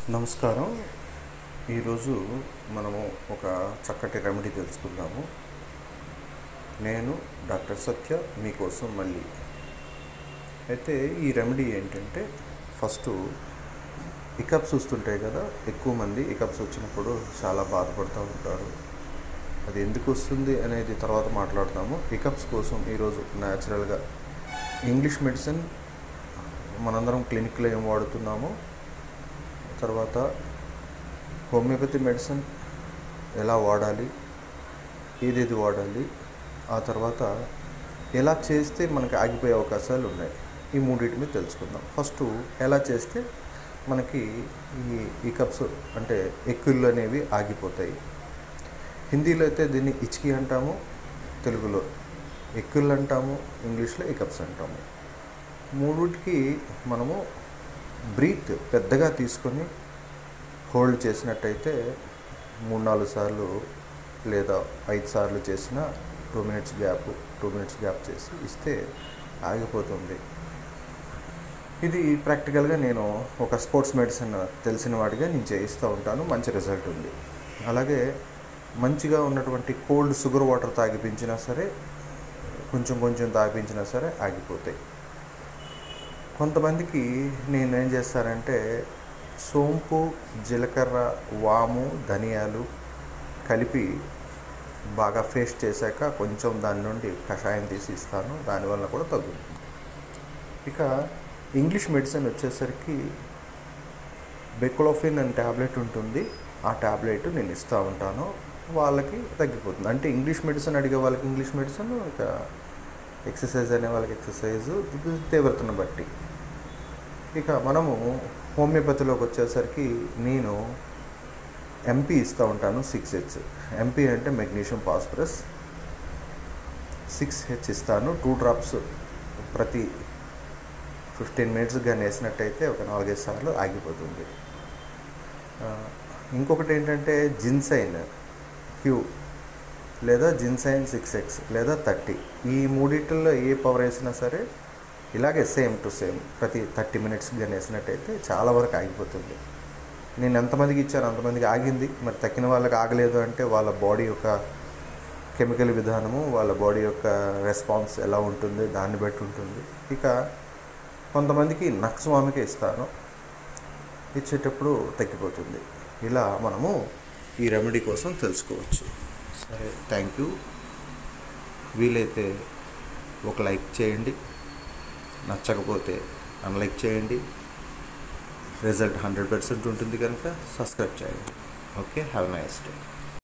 నమస్కారం ఈరోజు మనము ఒక చక్కటి రెమెడీ తెలుసుకుందాము నేను డాక్టర్ సత్య మీకోసం మళ్ళీ అయితే ఈ రెమెడీ ఏంటంటే ఫస్ట్ ఇకప్స్ వస్తుంటాయి కదా ఎక్కువ మంది ఇకప్స్ వచ్చినప్పుడు చాలా బాధపడుతూ ఉంటారు అది ఎందుకు వస్తుంది అనేది తర్వాత మాట్లాడతాము ఇకప్స్ కోసం ఈరోజు న్యాచురల్గా ఇంగ్లీష్ మెడిసిన్ మనందరం క్లినిక్లో ఏం వాడుతున్నామో తర్వాత హోమియోపతి మెడిసిన్ ఎలా వాడాలి ఏదేది వాడాలి ఆ తర్వాత ఎలా చేస్తే మనకి ఆగిపోయే అవకాశాలు ఉన్నాయి ఈ మూడింటి మీద తెలుసుకుందాం ఫస్ట్ ఎలా చేస్తే మనకి ఈ ఈ కప్స్ అంటే ఎక్కుళ్ళు అనేవి ఆగిపోతాయి హిందీలో అయితే దీన్ని ఇచ్కి అంటాము తెలుగులో ఎక్కుళ్ళు అంటాము ఇంగ్లీష్లో ఇకప్స్ అంటాము మూడిటికి మనము బ్రీత్ పెద్దగా తీసుకొని హోల్డ్ చేసినట్టయితే మూడు నాలుగు సార్లు లేదా ఐదు సార్లు చేసిన two minutes gap two minutes gap చేసి ఇస్తే ఆగిపోతుంది ఇది ప్రాక్టికల్గా నేను ఒక స్పోర్ట్స్ మెడిసిన్ తెలిసిన వాడిగా నేను చేయిస్తూ ఉంటాను మంచి రిజల్ట్ ఉంది అలాగే మంచిగా ఉన్నటువంటి కోల్డ్ షుగర్ వాటర్ తాగిపించినా సరే కొంచెం కొంచెం తాగిపించినా సరే ఆగిపోతాయి కొంతమందికి నేను ఏం చేస్తానంటే సోంపు జీలకర్ర వాము ధనియాలు కలిపి బాగా పేస్ట్ చేశాక కొంచెం దాని నుండి కషాయం తీసి ఇస్తాను దానివల్ల కూడా తగ్గుతుంది ఇక ఇంగ్లీష్ మెడిసిన్ వచ్చేసరికి బెక్లోఫిన్ అనే ట్యాబ్లెట్ ఉంటుంది ఆ ట్యాబ్లెట్ నేను ఇస్తూ ఉంటాను వాళ్ళకి తగ్గిపోతుంది అంటే ఇంగ్లీష్ మెడిసిన్ అడిగే వాళ్ళకి ఇంగ్లీష్ మెడిసిన్ ఇక ఎక్సర్సైజ్ అనే వాళ్ళకి ఎక్సర్సైజ్ తీవ్రతను బట్టి ఇక మనము హోమియోపతిలోకి వచ్చేసరికి నేను ఎంపీ ఇస్తూ ఉంటాను సిక్స్ హెచ్ ఎంపీ అంటే మెగ్నీషియం ఫాస్ఫరస్ సిక్స్ హెచ్ ఇస్తాను టూ డ్రాప్స్ ప్రతి ఫిఫ్టీన్ మినిట్స్ కానీ వేసినట్టయితే ఒక నాలుగైదు సార్లు ఆగిపోతుంది ఇంకొకటి ఏంటంటే జిన్సైన్ క్యూ లేదా జిన్సైన్ సిక్స్ ఎక్స్ లేదా థర్టీ ఈ మూడిట్లో ఏ పవర్ వేసినా సరే ఇలాగే సేమ్ టు సేమ్ ప్రతి థర్టీ మినిట్స్ కానీ వేసినట్టయితే చాలా వరకు ఆగిపోతుంది నేను ఎంతమందికి ఇచ్చాను అంతమందికి ఆగింది మరి తక్కిన వాళ్ళకి ఆగలేదు అంటే వాళ్ళ బాడీ యొక్క కెమికల్ విధానము వాళ్ళ బాడీ యొక్క రెస్పాన్స్ ఎలా ఉంటుంది దాన్ని బట్టి ఉంటుంది ఇక కొంతమందికి నక్స్వామికి ఇస్తాను ఇచ్చేటప్పుడు తగ్గిపోతుంది ఇలా మనము ఈ రెమెడీ కోసం తెలుసుకోవచ్చు సరే థ్యాంక్ యూ వీలైతే ఒక లైక్ చేయండి నచ్చకపోతే అన్లైక్ చేయండి రిజల్ట్ హండ్రెడ్ పర్సెంట్ ఉంటుంది కనుక సబ్స్క్రైబ్ చేయండి ఓకే హ్యావ్ నైస్ డే